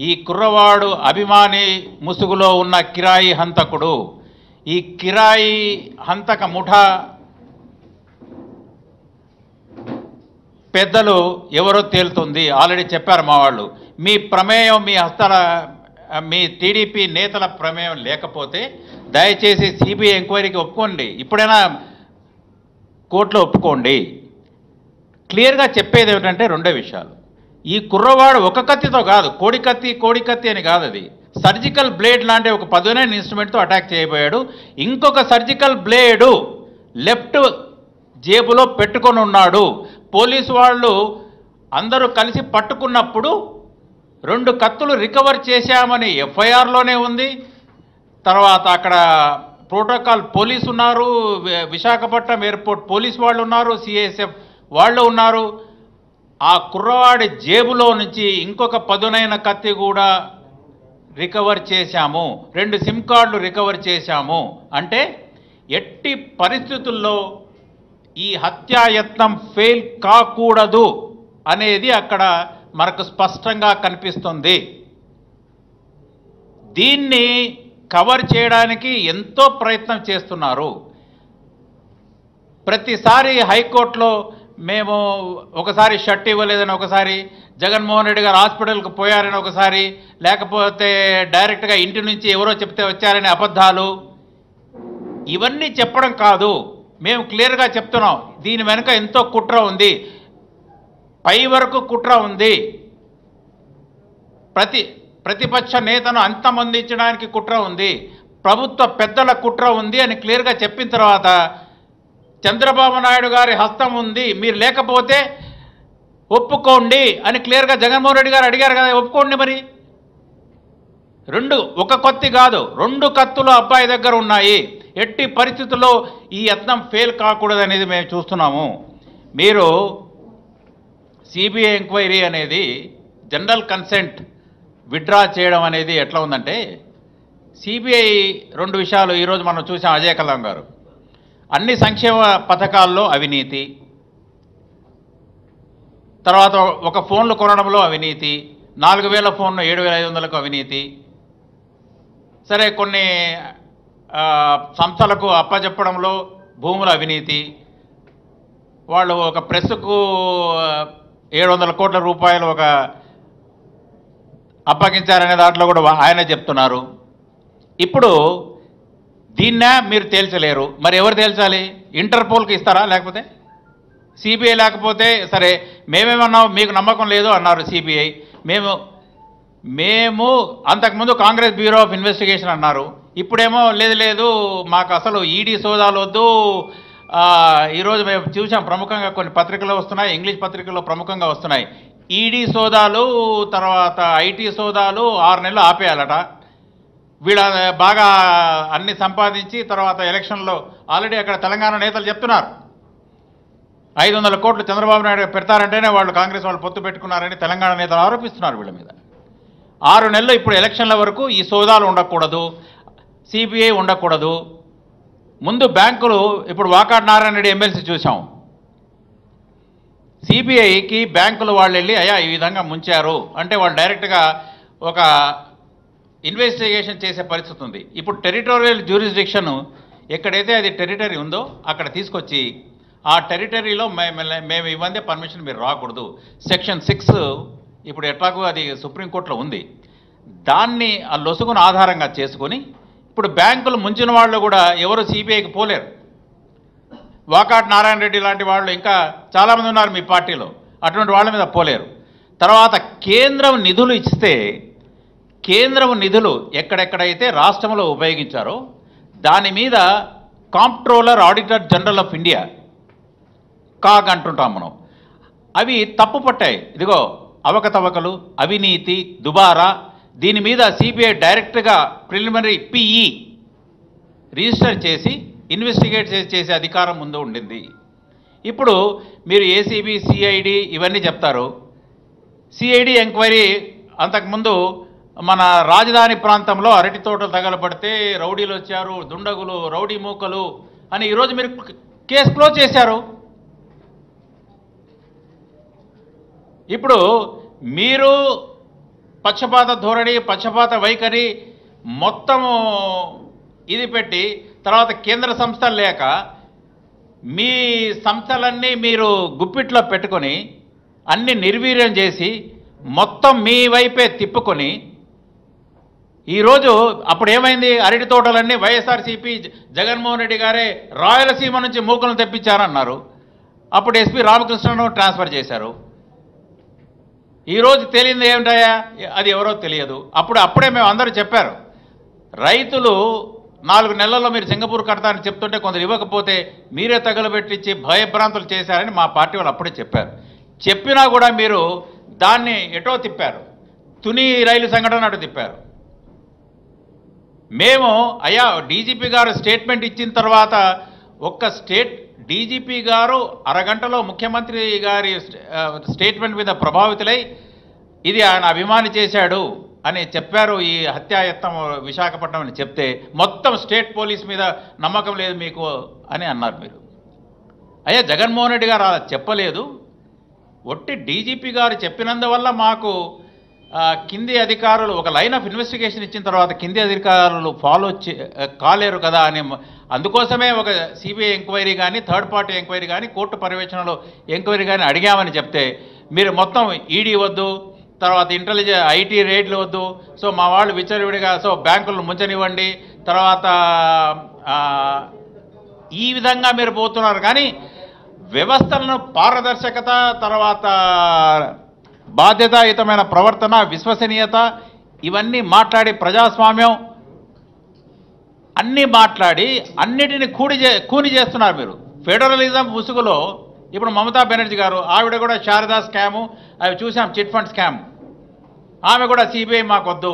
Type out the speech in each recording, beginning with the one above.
ఈ కుర్రవాడు అభిమాని ముసుగులో ఉన్న కిరాయి హంతకుడు ఈ కిరాయి హంతక ముఠా పెద్దలు ఎవరో తేలుతుంది ఆల్రెడీ చెప్పారు మా వాళ్ళు మీ ప్రమేయం మీ హస్తాల మీ టీడీపీ నేతల ప్రమేయం లేకపోతే దయచేసి సిబిఐ ఎంక్వైరీకి ఒప్పుకోండి ఇప్పుడైనా కోర్టులో ఒప్పుకోండి క్లియర్గా చెప్పేది ఏమిటంటే రెండే విషయాలు ఈ కుర్రవాడు ఒక కత్తితో కాదు కోడి కత్తి కోడి కత్తి అని కాదు అది సర్జికల్ బ్లేడ్ లాంటి ఒక పదునైన ఇన్స్ట్రుమెంట్తో అటాక్ చేయబోయాడు ఇంకొక సర్జికల్ బ్లేడు లెఫ్ట్ జేబులో పెట్టుకొని ఉన్నాడు పోలీసు వాళ్ళు అందరూ కలిసి పట్టుకున్నప్పుడు రెండు కత్తులు రికవర్ చేశామని ఎఫ్ఐఆర్లోనే ఉంది తర్వాత అక్కడ ప్రోటోకాల్ పోలీసు ఉన్నారు వి- విశాఖపట్నం ఎయిర్పోర్ట్ పోలీస్ వాళ్ళు ఉన్నారు సిఐఎస్ఎఫ్ వాళ్ళు ఉన్నారు ఆ కుర్రవాడి జేబులో నుంచి ఇంకొక పదునైన కత్తి కూడా రికవర్ చేశాము రెండు సిమ్ కార్డులు రికవర్ చేశాము అంటే ఎట్టి పరిస్థితుల్లో ఈ హత్యాయత్నం ఫెయిల్ కాకూడదు అనేది అక్కడ మనకు స్పష్టంగా కనిపిస్తుంది దీన్ని కవర్ చేయడానికి ఎంతో ప్రయత్నం చేస్తున్నారు ప్రతిసారి హైకోర్టులో మేము ఒకసారి షర్ట్ ఇవ్వలేదని ఒకసారి జగన్మోహన్ రెడ్డి గారు హాస్పిటల్కి పోయారని ఒకసారి లేకపోతే డైరెక్ట్గా ఇంటి నుంచి ఎవరో చెప్తే వచ్చారని అబద్ధాలు ఇవన్నీ చెప్పడం కాదు మేము క్లియర్గా చెప్తున్నాం దీని వెనుక ఎంతో కుట్ర ఉంది పై వరకు కుట్ర ఉంది ప్రతి ప్రతిపక్ష నేతను అంతమొందించడానికి కుట్ర ఉంది ప్రభుత్వ పెద్దల కుట్ర ఉంది అని క్లియర్గా చెప్పిన తర్వాత చంద్రబాబు నాయుడు గారి హస్తం ఉంది మీరు లేకపోతే ఒప్పుకోండి అని క్లియర్గా జగన్మోహన్ రెడ్డి గారు అడిగారు కదా ఒప్పుకోండి మరి రెండు ఒక కత్తి కాదు రెండు కత్తులు అబ్బాయి దగ్గర ఉన్నాయి ఎట్టి పరిస్థితుల్లో ఈ యత్నం ఫెయిల్ కాకూడదు అనేది మేము చూస్తున్నాము మీరు సిబిఐ ఎంక్వైరీ అనేది జనరల్ కన్సెంట్ విత్డ్రా చేయడం అనేది ఎట్లా ఉందంటే సిబిఐ రెండు విషయాలు ఈరోజు మనం చూసాం అజయ్ కలాం గారు అన్ని సంక్షేమ పథకాల్లో అవినీతి తర్వాత ఒక ఫోన్లు కొనడంలో అవినీతి నాలుగు వేల ఫోన్లు ఏడు వేల ఐదు వందలకు అవినీతి సరే కొన్ని ఆ, సంస్థలకు అప్పచెప్పడంలో భూముల అవినీతి వాళ్ళు ఒక ప్రెస్కు ఏడు వందల కోట్ల రూపాయలు ఒక అప్పగించారనే దాంట్లో కూడా వా- ఆయనే చెప్తున్నారు ఇప్పుడు దీన్నే మీరు తేల్చలేరు మరి ఎవరు తేల్చాలి ఇంటర్పోల్కి ఇస్తారా లేకపోతే సిబిఐ లేకపోతే సరే మేమేమన్నాం మీకు నమ్మకం లేదు అన్నారు సిబిఐ మేము మేము అంతకుముందు కాంగ్రెస్ బ్యూరో ఆఫ్ ఇన్వెస్టిగేషన్ అన్నారు ఇప్పుడేమో లేదు లేదు మాకు అసలు ఈడీ సోదాలు వద్దు ఆ, ఈరోజు మేము చూసాం ప్రముఖంగా కొన్ని పత్రికలు వస్తున్నాయి ఇంగ్లీష్ పత్రికల్లో ప్రముఖంగా వస్తున్నాయి ఈడీ సోదాలు తర్వాత ఐటీ సోదాలు ఆరు నెలలు ఆపేయాలట వీళ్ళ బాగా అన్ని సంపాదించి తర్వాత ఎలక్షన్లో ఆల్రెడీ అక్కడ తెలంగాణ నేతలు చెప్తున్నారు ఐదు వందల కోట్లు చంద్రబాబు నాయుడు పెడతారంటేనే వాళ్ళు కాంగ్రెస్ వాళ్ళు పొత్తు పెట్టుకున్నారని తెలంగాణ నేతలు ఆరోపిస్తున్నారు వీళ్ళ మీద ఆరు నెలలు ఇప్పుడు ఎలక్షన్ల వరకు ఈ సోదాలు ఉండకూడదు సిబిఐ ఉండకూడదు ముందు బ్యాంకులు ఇప్పుడు వాకాడ్ నారాయణ రెడ్డి ఎమ్మెల్సీ చూసాం సిబిఐకి బ్యాంకులు వాళ్ళు వెళ్ళి అయ్యా ఈ విధంగా ముంచారు అంటే వాళ్ళు డైరెక్ట్గా ఒక ఇన్వెస్టిగేషన్ చేసే పరిస్థితి ఉంది ఇప్పుడు టెరిటోరియల్ జ్యూరిస్డిక్షన్ ఎక్కడైతే అది టెరిటరీ ఉందో అక్కడ తీసుకొచ్చి ఆ టెరిటరీలో మేము మేము ఇవ్వందే పర్మిషన్ మీరు రాకూడదు సెక్షన్ సిక్స్ ఇప్పుడు ఎట్లాగో అది సుప్రీంకోర్టులో ఉంది దాన్ని ఆ లొసుగును ఆధారంగా చేసుకొని ఇప్పుడు బ్యాంకులు ముంచిన వాళ్ళు కూడా ఎవరు సిబిఐకి పోలేరు వాకాట్ నారాయణ రెడ్డి లాంటి వాళ్ళు ఇంకా చాలామంది ఉన్నారు మీ పార్టీలో అటువంటి వాళ్ళ మీద పోలేరు తర్వాత కేంద్రం నిధులు ఇస్తే కేంద్రం నిధులు ఎక్కడెక్కడైతే రాష్ట్రంలో ఉపయోగించారో దాని మీద comptroller auditor general of India CAG అంటుంటాం మనం అవి తప్పు పట్టాయి ఇదిగో అవకతవకలు అవినీతి దుబారా దీని మీద సిబిఐ డైరెక్ట్గా ప్రిలిమినరీ పిఈ రిజిస్టర్ చేసి ఇన్వెస్టిగేట్ చేసి చేసే అధికారం ముందు ఉండింది ఇప్పుడు మీరు ఏసీబీ సిఐడి ఇవన్నీ చెప్తారు సిఐడి ఎంక్వైరీ అంతకుముందు మన రాజధాని ప్రాంతంలో అరటి తోటలు తగలబడితే రౌడీలు వచ్చారు దుండగులు రౌడీ మూకలు అని ఈరోజు మీరు కేసు క్లోజ్ చేశారు ఇప్పుడు మీరు పక్షపాత ధోరణి పక్షపాత వైఖరి మొత్తము ఇది పెట్టి తర్వాత కేంద్ర సంస్థలు లేక మీ సంస్థలన్నీ మీరు గుప్పిట్లో పెట్టుకొని అన్ని నిర్వీర్యం చేసి మొత్తం మీ వైపే తిప్పుకొని ఈరోజు అప్పుడు ఏమైంది అరటి తోటలన్నీ వైఎస్ఆర్సీపీ జ- జగన్మోహన్ రెడ్డి గారే రాయలసీమ నుంచి మూకలను తెప్పించారన్నారు అప్పుడు ఎస్పీ రామకృష్ణను ట్రాన్స్ఫర్ చేశారు ఈరోజు తెలియంది ఏమిటయా అది ఎవరో తెలియదు అప్పుడు అప్పుడే మేము అందరూ చెప్పారు రైతులు నాలుగు నెలల్లో మీరు సింగపూర్ కడతారని చెప్తుంటే కొందరు ఇవ్వకపోతే మీరే తగలబెట్టించి భయభ్రాంతులు చేశారని మా పార్టీ వాళ్ళు అప్పుడే చెప్పారు చెప్పినా కూడా మీరు దాన్ని ఎటో తిప్పారు తుని రైలు సంఘటన అటు తిప్పారు మేము అయ్యా డీజీపీ గారు స్టేట్మెంట్ ఇచ్చిన తర్వాత ఒక్క స్టేట్ డీజీపీ గారు అరగంటలో ముఖ్యమంత్రి గారి స్టే- ఆ, స్టేట్మెంట్ మీద ప్రభావితులై ఇది ఆయన అభిమాని చేశాడు అని చెప్పారు ఈ హత్యాయత్నం విశాఖపట్నం అని చెప్తే మొత్తం స్టేట్ పోలీస్ మీద నమ్మకం లేదు మీకు అని అన్నారు మీరు అయ్యా జగన్మోహన్ రెడ్డి గారు అలా చెప్పలేదు ఒట్టి డీజీపీ గారు చెప్పినందువల్ల మాకు ఆ, కింది అధికారులు ఒక లైన్ ఆఫ్ ఇన్వెస్టిగేషన్ ఇచ్చిన తర్వాత కింది అధికారులు ఫాలో చే ఆ, కాలేరు కదా అని మ- అందుకోసమే ఒక సిబిఐ ఎంక్వైరీ కానీ థర్డ్ పార్టీ ఎంక్వైరీ కానీ కోర్టు పర్యవేక్షణలో ఎంక్వైరీ కానీ అడిగామని చెప్తే మీరు మొత్తం ఈడీ వద్దు తర్వాత ఇంటెలిజెన్స్ ఐటీ రేట్లు వద్దు సో మా వాళ్ళు విచ్చలవిడిగా సో బ్యాంకులను ముంచనివ్వండి తర్వాత ఆ, ఈ విధంగా మీరు పోతున్నారు కానీ వ్యవస్థలను పారదర్శకత తర్వాత బాధ్యతాయుతమైన ప్రవర్తన విశ్వసనీయత ఇవన్నీ మాట్లాడి ప్రజాస్వామ్యం అన్నీ మాట్లాడి అన్నిటిని కూడి చే కూని చేస్తున్నారు మీరు ఫెడరలిజం ముసుగులో ఇప్పుడు మమతా బెనర్జీ గారు ఆవిడ కూడా శారదా స్కాము అవి చూసాం చిట్ ఫండ్ స్కామ్ ఆమె కూడా సిబిఐ మాకొద్దు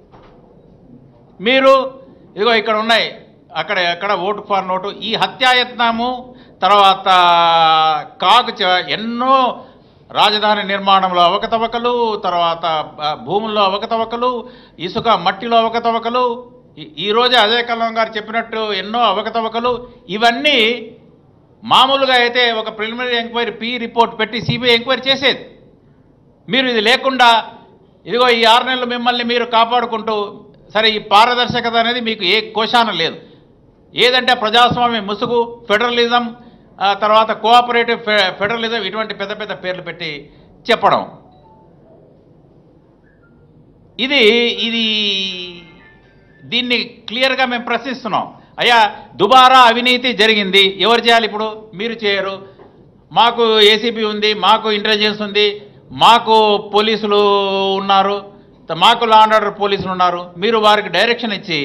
మీరు ఇదిగో ఇక్కడ ఉన్నాయి అక్కడ ఎక్కడ ఓటు ఫార్ నోటు ఈ హత్యాయత్నము తర్వాత కాకు చ- ఎన్నో రాజధాని నిర్మాణంలో అవకతవకలు తర్వాత ఆ, భూముల్లో అవకతవకలు ఇసుక మట్టిలో అవకతవకలు ఈ- ఈరోజే అజయ్ కల్లం గారు చెప్పినట్టు ఎన్నో అవకతవకలు ఇవన్నీ మామూలుగా అయితే ఒక ప్రిలిమినరీ ఎంక్వైరీ పీ రిపోర్ట్ పెట్టి సిబిఐ ఎంక్వైరీ చేసేది మీరు ఇది లేకుండా ఇదిగో ఈ ఆరు నెలలు మిమ్మల్ని మీరు కాపాడుకుంటూ సరే ఈ పారదర్శకత అనేది మీకు ఏ కోశాన లేదు ఏదంటే ప్రజాస్వామ్య ముసుగు ఫెడరలిజం ఆ తర్వాత కోఆపరేటివ్ ఫె- ఫెడరలిజం ఇటువంటి పెద్ద పెద్ద పేర్లు పెట్టి చెప్పడం ఇది ఇది దీన్ని క్లియర్గా మేము ప్రశ్నిస్తున్నాం అయ్యా దుబారా అవినీతి జరిగింది ఎవరు చేయాలి ఇప్పుడు మీరు చేయరు మాకు ఏసీబీ ఉంది మాకు ఇంటెలిజెన్స్ ఉంది మాకు పోలీసులు ఉన్నారు త- మాకు లా అండ్ ఆర్డర్ పోలీసులు ఉన్నారు మీరు వారికి డైరెక్షన్ ఇచ్చి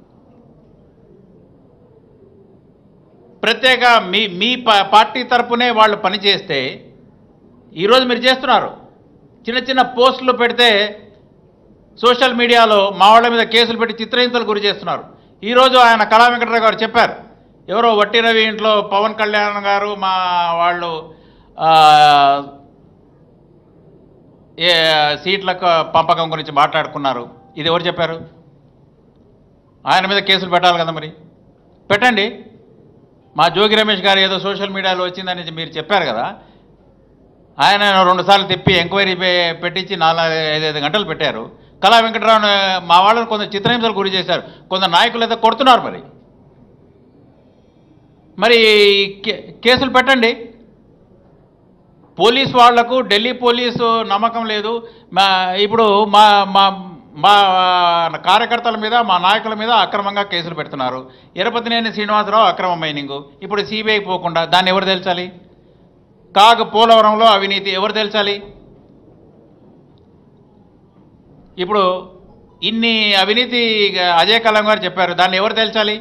ప్రత్యేక మీ మీ పా- పార్టీ తరపునే వాళ్ళు పనిచేస్తే ఈరోజు మీరు చేస్తున్నారు చిన్న చిన్న పోస్టులు పెడితే సోషల్ మీడియాలో మా వాళ్ళ మీద కేసులు పెట్టి చిత్రహింసలు గురి చేస్తున్నారు ఈరోజు ఆయన కళా వెంకటరావు గారు చెప్పారు ఎవరో వట్టి రవి ఇంట్లో పవన్ కళ్యాణ్ గారు మా వాళ్ళు ఆ, ఏ సీట్లకు పంపకం గురించి మాట్లాడుకున్నారు ఇది ఎవరు చెప్పారు ఆయన మీద కేసులు పెట్టాలి కదా మరి పెట్టండి మా జోగి రమేష్ గారు ఏదో సోషల్ మీడియాలో వచ్చిందని మీరు చెప్పారు కదా ఆయన రెండుసార్లు తిప్పి ఎంక్వైరీ పే- పెట్టించి నాలుగు ఐదైదు గంటలు పెట్టారు కళా వెంకటరావు మా వాళ్ళని కొందరు చిత్రహింసలు గురి చేశారు కొందరు నాయకులు అయితే కొడుతున్నారు మరి మరి కే- కేసులు పెట్టండి పోలీస్ వాళ్లకు ఢిల్లీ పోలీసు నమ్మకం లేదు మా ఇప్పుడు మా మా మా కార్యకర్తల మీద మా నాయకుల మీద అక్రమంగా కేసులు పెడుతున్నారు ఎరపతినేని శ్రీనివాసరావు అక్రమ మైనింగ్ ఇప్పుడు సిబిఐ పోకుండా దాన్ని ఎవరు తెలుసాలి కాగు పోలవరంలో అవినీతి ఎవరు తెలుసాలి ఇప్పుడు ఇన్ని అవినీతి అజయ్ కలాం గారు చెప్పారు దాన్ని ఎవరు తెలుసాలి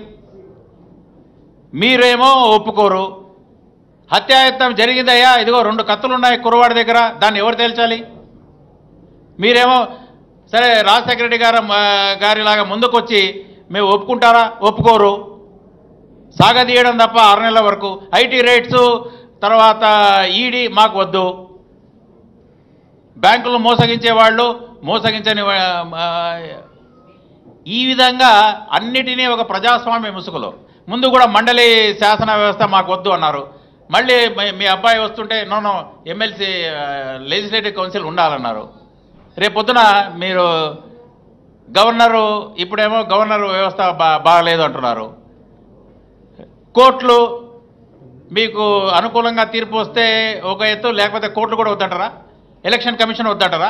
మీరేమో ఒప్పుకోరు హత్యాయత్నం జరిగిందయ్యా ఇదిగో రెండు కత్తులు ఉన్నాయి కురవాడి దగ్గర దాన్ని ఎవరు తేల్చాలి మీరేమో సరే రాజశేఖర రెడ్డి గారు గారిలాగా ముందుకొచ్చి మేము ఒప్పుకుంటారా ఒప్పుకోరు సాగదీయడం తప్ప ఆరు నెలల వరకు ఐటీ రేట్స్ తర్వాత ఈడీ మాకు వద్దు బ్యాంకులు మోసగించే వాళ్ళు మోసగించని ఆ, ఈ విధంగా అన్నిటినీ ఒక ప్రజాస్వామ్య ముసుగులో ముందు కూడా మండలి శాసన వ్యవస్థ మాకు వద్దు అన్నారు మళ్ళీ మీ- మీ అబ్బాయి వస్తుంటే నోనో ఎమ్మెల్సీ లెజిస్లేటివ్ కౌన్సిల్ ఉండాలన్నారు రేపొద్దున మీరు గవర్నరు ఇప్పుడేమో గవర్నర్ వ్యవస్థ బా బాగలేదు అంటున్నారు కోర్టులు మీకు అనుకూలంగా తీర్పు వస్తే ఒక ఎత్తు లేకపోతే కోర్టులు కూడా వద్దంటారా ఎలక్షన్ కమిషన్ వద్దంటారా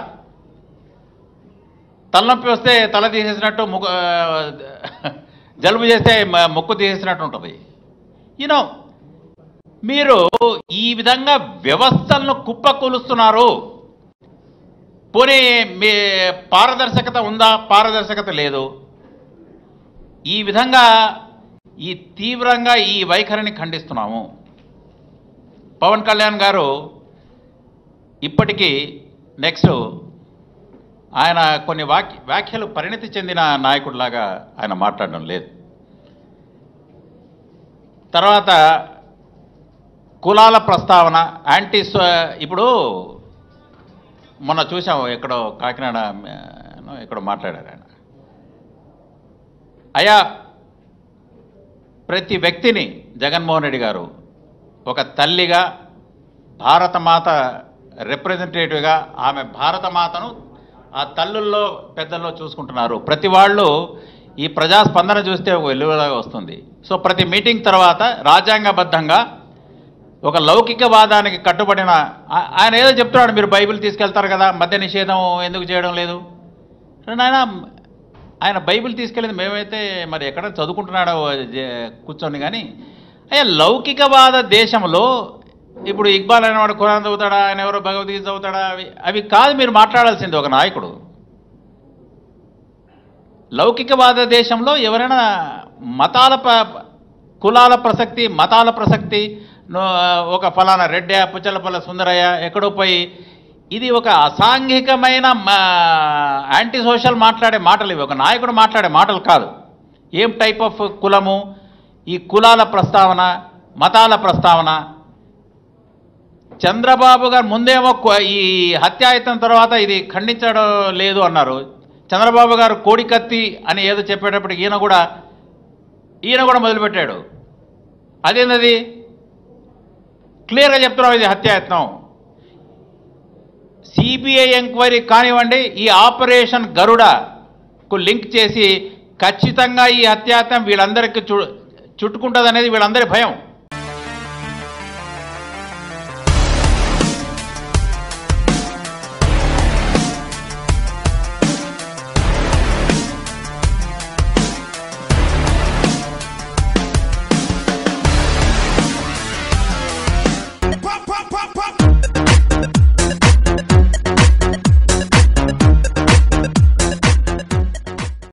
తలనొప్పి వస్తే తల తీసేసినట్టు ముక్కు ఆ, జలుబు చేస్తే మ- ముక్కు తీసేసినట్టు ఉంటుంది యూనో మీరు ఈ విధంగా వ్యవస్థలను కుప్పకూలుస్తున్నారు పోనీ మీ పారదర్శకత ఉందా పారదర్శకత లేదు ఈ విధంగా ఈ తీవ్రంగా ఈ వైఖరిని ఖండిస్తున్నాము పవన్ కళ్యాణ్ గారు ఇప్పటికీ నెక్స్ట్ ఆయన కొన్ని వాక్య వ్యాఖ్యలు పరిణతి చెందిన నాయకుడిలాగా ఆయన మాట్లాడడం లేదు తర్వాత కులాల ప్రస్తావన యాంటీ స్వ- ఇప్పుడు మొన్న చూసాం ఎక్కడో కాకినాడ ఆ, ఎక్కడో మాట్లాడారు ఆయన అయా ప్రతి వ్యక్తిని జగన్మోహన్ రెడ్డి గారు ఒక తల్లిగా భారతమాత రిప్రజెంటేటివ్గా ఆమె భారతమాతను ఆ తల్లుల్లో పెద్దల్లో చూసుకుంటున్నారు ప్రతి వాళ్ళు ఈ ప్రజాస్పందన చూస్తే ఒక వెలువలాగా వస్తుంది సో ప్రతి మీటింగ్ తర్వాత రాజ్యాంగబద్ధంగా ఒక లౌకికవాదానికి కట్టుబడిన ఆ- ఆయన ఏదో చెప్తున్నాడు మీరు బైబిల్ తీసుకెళ్తారు కదా మద్య నిషేధం ఎందుకు చేయడం లేదు నాయన ఆయన బైబిల్ తీసుకెళ్ళింది మేమైతే మరి ఎక్కడ చదువుకుంటున్నాడో జే- కూర్చొని కానీ అయ్యా లౌకికవాద దేశంలో ఇప్పుడు ఇక్బాల్ అనేవాడు ఖురాన్ చదువుతాడా ఆయన ఎవరో భగవద్గీత చదువుతాడా అవి అవి కాదు మీరు మాట్లాడాల్సింది ఒక నాయకుడు లౌకికవాద దేశంలో ఎవరైనా మతాల ప- కులాల ప్రసక్తి మతాల ప్రసక్తి నో- ఒక ఫలానా రెడ్డి పుచ్చలపల్ల సుందరయ్య ఎక్కడో పోయి ఇది ఒక అసాంఘికమైన మా- యాంటీ సోషల్ మాట్లాడే మాటలు ఇవి ఒక నాయకుడు మాట్లాడే మాటలు కాదు ఏం టైప్ ఆఫ్ కులము ఈ కులాల ప్రస్తావన మతాల ప్రస్తావన చంద్రబాబు గారు ముందేమో కు- ఈ హత్యాయత్నం తర్వాత ఇది ఖండించడం లేదు అన్నారు చంద్రబాబు గారు కోడికత్తి అని ఏదో చెప్పేటప్పుడు ఈయన కూడా ఈయన కూడా మొదలుపెట్టాడు అదేంటది క్లియర్గా చెప్తున్నాం ఇది హత్యాయత్నం సిబిఐ ఎంక్వైరీ కానివ్వండి ఈ ఆపరేషన్ గరుడకు లింక్ చేసి ఖచ్చితంగా ఈ హత్యాయత్నం వీళ్ళందరికీ చు చుట్టుకుంటుంది అనేది వీళ్ళందరి భయం